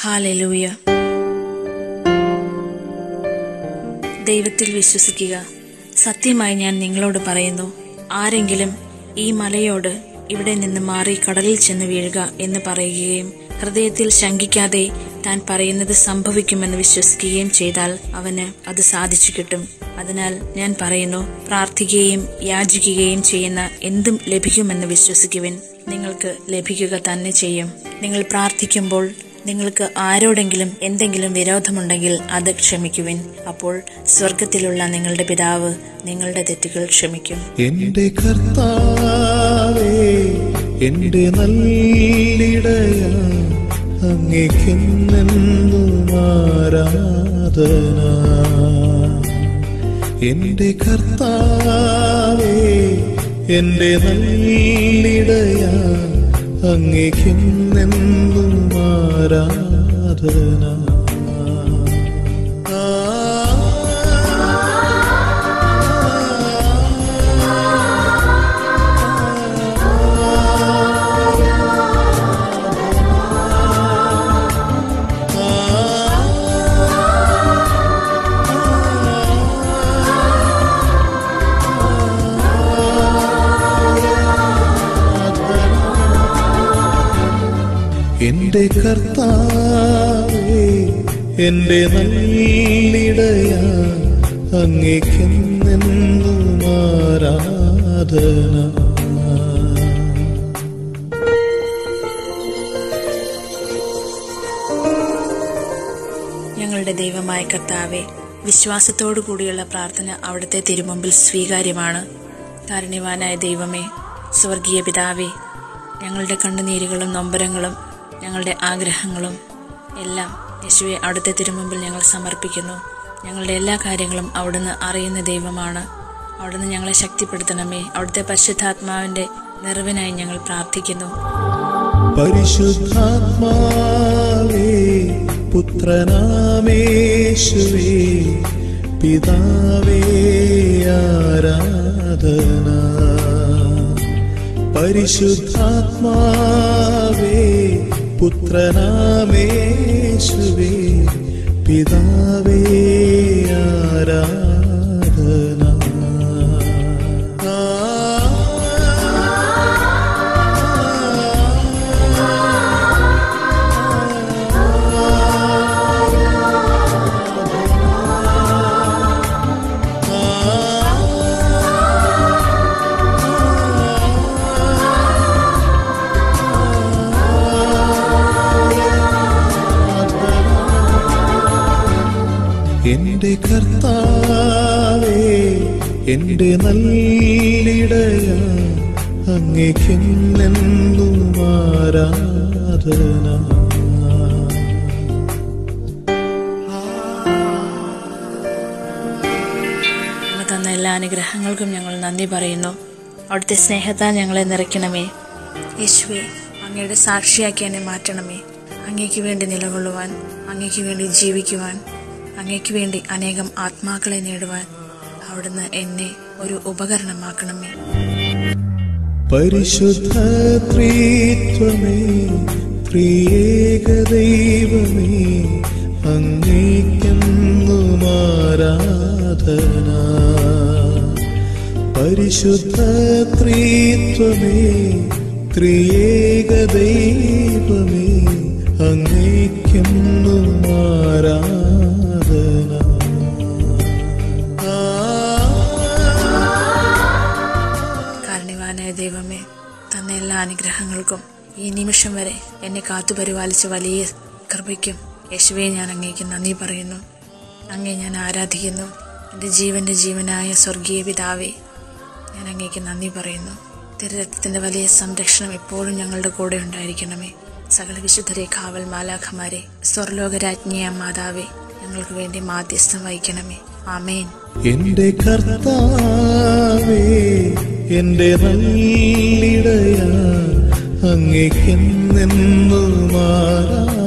hallelujah ദൈവത്തിൽ വിശ്വസിക്കുക സത്യമായി ഞാൻ നിങ്ങളോട് പറയുന്നു ആരെങ്കിലും ഈ മലയോട് ഇവിടെ നിന്ന് മാറി കടലിൽ ചെന്ന് വീഴുക എന്ന് പറയുകയും ഹൃദയത്തിൽ ശങ്കിക്കാതെ താൻ പറയുന്നത് സംഭവിക്കുമെന്ന് വിശ്വസിക്കുകയും ചെയ്താൽ അവന് അത് സാധിച്ചു കിട്ടും അതിനാൽ ഞാൻ പറയുന്നു പ്രാർത്ഥിക്കുകയും യാചിക്കുകയും ചെയ്യുന്ന എന്തും ലഭിക്കുമെന്ന് വിശ്വസിക്കുവിൻ നിങ്ങൾക്ക് ലഭിക്കുക തന്നെ ചെയ്യും നിങ്ങൾ പ്രാർത്ഥിക്കുമ്പോൾ നിങ്ങൾക്ക് ആരോടെങ്കിലും എന്തെങ്കിലും വിരോധമുണ്ടെങ്കിൽ അത് ക്ഷമിക്കുവിൻ അപ്പോൾ സ്വർഗത്തിലുള്ള നിങ്ങളുടെ പിതാവ് നിങ്ങളുടെ തെറ്റുകൾ ക്ഷമിക്കും എന്റെ കർത്താവേ എന്റെ നല്ലിടയ അങ്ങേക്കെന്നെന്നും ആരാധന എന്റെ കർത്താവേ എന്റെ നല്ലിടയ അങ്ങേക്കെന്നെന്നും ആരാധന എന്റെ കർത്താവേ എന്റെ നല്ലിടയ അങ്ങേക്കെന്നെന്നും ആരാധന ഞങ്ങളുടെ ദൈവമായ കർത്താവെ വിശ്വാസത്തോടു കൂടിയുള്ള പ്രാർത്ഥന അവിടുത്തെ തിരുമുമ്പിൽ സ്വീകാര്യമാണ് കാരുണ്യവാനായ ദൈവമേ സ്വർഗീയ പിതാവേ ഞങ്ങളുടെ കണ്ണുനീരുകളും നൊമ്പരങ്ങളും ഞങ്ങളുടെ ആഗ്രഹങ്ങളും എല്ലാം യേശുവെ അവിടുത്തെ തിരുമുമ്പിൽ ഞങ്ങൾ സമർപ്പിക്കുന്നു ഞങ്ങളുടെ എല്ലാ കാര്യങ്ങളും അവിടുന്ന് അറിയുന്ന ദൈവമാണ് അവിടുന്ന് ഞങ്ങളെ ശക്തിപ്പെടുത്തണമേ അവിടുത്തെ പരിശുദ്ധാത്മാവിന്റെ നിറവിനായി ഞങ്ങൾ പ്രാർത്ഥിക്കുന്നു പരിശുദ്ധാത്മാവേ പുത്രനാമേശുവേ പിതാവേ ആരാധന പരിശുദ്ധാത്മാവേ പുത്രനാമേശുവേ പിതാവേ ആരാധന എന്റെ കർത്താവേ എന്റെ നല്ലിടയ അങ്ങേക്കെന്നെന്നും ആരാധന അങ്ങ് തന്ന എല്ലാ അനുഗ്രഹങ്ങൾക്കും ഞങ്ങൾ നന്ദി പറയുന്നു അവിടുത്തെ സ്നേഹത്താൽ ഞങ്ങളെ നിറയ്ക്കണമേ യേശുവെ അങ്ങയുടെ സാക്ഷിയാക്കി എന്നെ മാറ്റണമേ അങ്ങയ്ക്ക് വേണ്ടി നിലകൊള്ളുവാൻ അങ്ങയ്ക്ക് വേണ്ടി ജീവിക്കുവാൻ അങ്ങയ്ക്ക് വേണ്ടി അനേകം ആത്മാക്കളെ നേടുവാൻ അവിടുന്ന് എന്നെ ഒരു ഉപകരണമാക്കണമേ പരിശുദ്ധ ത്രിത്വമേ ത്രിയേക ദൈവമേ അങ്ങേക്കെന്നും ആരാധന പരിശുദ്ധ ത്രിത്വമേ ത്രിയേക ദൈവമേ അങ്ങേക്കെന്നും ആരാധന കാരണവാനായ ദൈവമേ തന്ന എല്ലാ അനുഗ്രഹങ്ങൾക്കും ഈ നിമിഷം വരെ എന്നെ കാത്തു പരിപാലിച്ച വലിയ കൃപയ്ക്കും യേശുവെ ഞാൻ അങ്ങേക്ക് നന്ദി പറയുന്നു അങ്ങേ ഞാൻ ആരാധിക്കുന്നു എൻ്റെ ജീവന്റെ ജീവനായ സ്വർഗീയ പിതാവേ ഞാൻ അങ്ങേക്ക് നന്ദി പറയുന്നു തിരുരക്തത്തിന്റെ വലിയ സംരക്ഷണം എപ്പോഴും ഞങ്ങളുടെ കൂടെ ഉണ്ടായിരിക്കണമേ സകല വിശുദ്ധരെ കാവൽ മാലാഖമാരെ സ്വർലോകരാജ്ഞിയ മാതാവേ ഞങ്ങൾക്ക് വേണ്ടി മാധ്യസ്ഥം വഹിക്കണമേ ആമേൻ എന്റെ കർത്താവേ എന്റെ നല്ലിടയ അങ്ങേക്കെന്നെന്നും ആരാധന